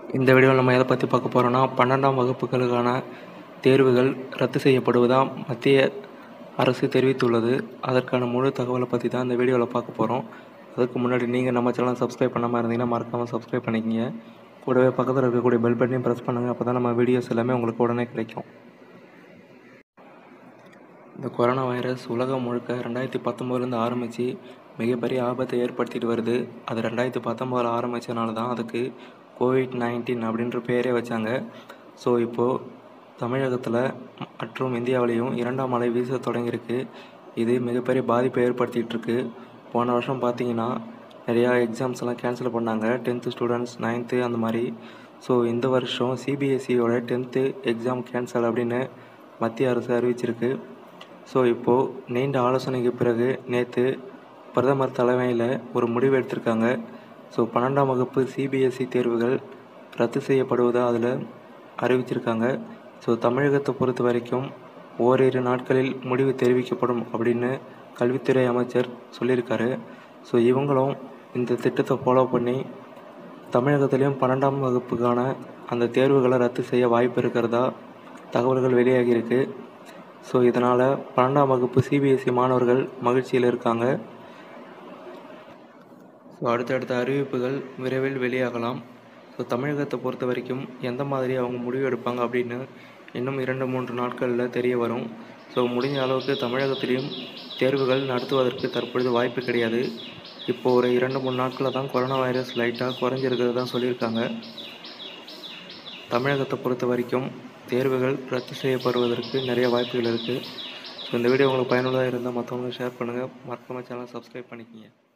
இந்த வீடியோவில் நம்ம எதை பற்றி பார்க்க போகிறோன்னா பன்னெண்டாம் வகுப்புகளுக்கான தேர்வுகள் ரத்து செய்யப்படுவதா மத்திய அரசு தெரிவித்துள்ளது அதற்கான முழு தகவலை பற்றி தான் இந்த வீடியோவில் பார்க்க போகிறோம் அதுக்கு முன்னாடி நீங்கள் நம்ம சேனல் சப்ஸ்கிரைப் பண்ணாமல் இருந்தீங்கன்னா மறக்காமல் சப்ஸ்கிரைப் பண்ணிக்கங்க கூடவே பக்கத்தில் இருக்கக்கூடிய பெல் பட்டனையும் ப்ரெஸ் பண்ணுங்கள் அப்போ தான் நம்ம வீடியோஸ் எல்லாமே உங்களுக்கு உடனே கிடைக்கும் இந்த கொரோனா வைரஸ் உலகம் முழுக்க ரெண்டாயிரத்தி பத்தொம்போதுலேருந்து ஆரம்பித்து மிகப்பெரிய ஆபத்தை ஏற்படுத்திட்டு வருது அது ரெண்டாயிரத்தி பத்தொம்போதில் ஆரம்பித்தனால தான் அதுக்கு கோவிட் நைன்டீன் அப்படின்ற பேரே வச்சாங்க ஸோ இப்போது தமிழகத்தில் மற்றும் இந்தியாவிலையும் இரண்டாம் அலை வீச தொடங்கியிருக்கு இது மிகப்பெரிய பாதிப்பை ஏற்படுத்திகிட்டு இருக்கு போன வருஷம் பார்த்தீங்கன்னா நிறையா எக்ஸாம்ஸ் எல்லாம் கேன்சல் பண்ணாங்க டென்த்து ஸ்டூடெண்ட்ஸ் நைன்த்து அந்த மாதிரி ஸோ இந்த வருஷம் சிபிஎஸ்சியோட டென்த்து எக்ஸாம் கேன்சல் அப்படின்னு மத்திய அரசு அறிவிச்சிருக்கு ஸோ இப்போது நீண்ட ஆலோசனைக்கு பிறகு நேற்று பிரதமர் தலைமையில் ஒரு முடிவு எடுத்திருக்காங்க ஸோ பன்னெண்டாம் வகுப்பு சிபிஎஸ்சி தேர்வுகள் ரத்து செய்யப்படுவதாக அதில் அறிவிச்சிருக்காங்க ஸோ தமிழகத்தை பொறுத்த வரைக்கும் ஓரிரு நாட்களில் முடிவு தெரிவிக்கப்படும் அப்படின்னு கல்வித்துறை அமைச்சர் சொல்லியிருக்காரு ஸோ இவங்களும் இந்த திட்டத்தை ஃபாலோ பண்ணி தமிழகத்திலையும் பன்னெண்டாம் வகுப்புக்கான அந்த தேர்வுகளை ரத்து செய்ய வாய்ப்பு இருக்கிறதா தகவல்கள் வெளியாகியிருக்கு ஸோ இதனால் பன்னெண்டாம் வகுப்பு சிபிஎஸ்சி மாணவர்கள் மகிழ்ச்சியில் இருக்காங்க ஸோ அடுத்தடுத்த அறிவிப்புகள் விரைவில் வெளியாகலாம் ஸோ தமிழகத்தை பொறுத்த வரைக்கும் எந்த மாதிரி அவங்க முடிவு எடுப்பாங்க அப்படின்னு இன்னும் இரண்டு மூன்று நாட்களில் தெரிய வரும் ஸோ முடிஞ்ச அளவுக்கு தமிழகத்திலையும் தேர்வுகள் நடத்துவதற்கு தற்பொழுது வாய்ப்பு கிடையாது இப்போ ஒரு இரண்டு மூணு நாட்களில் தான் கொரோனா வைரஸ் லைட்டாக குறைஞ்சிருக்கிறது தான் சொல்லியிருக்காங்க தமிழகத்தை பொறுத்த வரைக்கும் தேர்வுகள் ரத்து செய்யப்படுவதற்கு நிறைய வாய்ப்புகள் இருக்குது ஸோ இந்த வீடியோ உங்களுக்கு பயனுள்ளதாக இருந்தால் மற்றவங்களுக்கு ஷேர் பண்ணுங்கள் மறக்காம சேனல் சப்ஸ்கிரைப் பண்ணிக்கங்க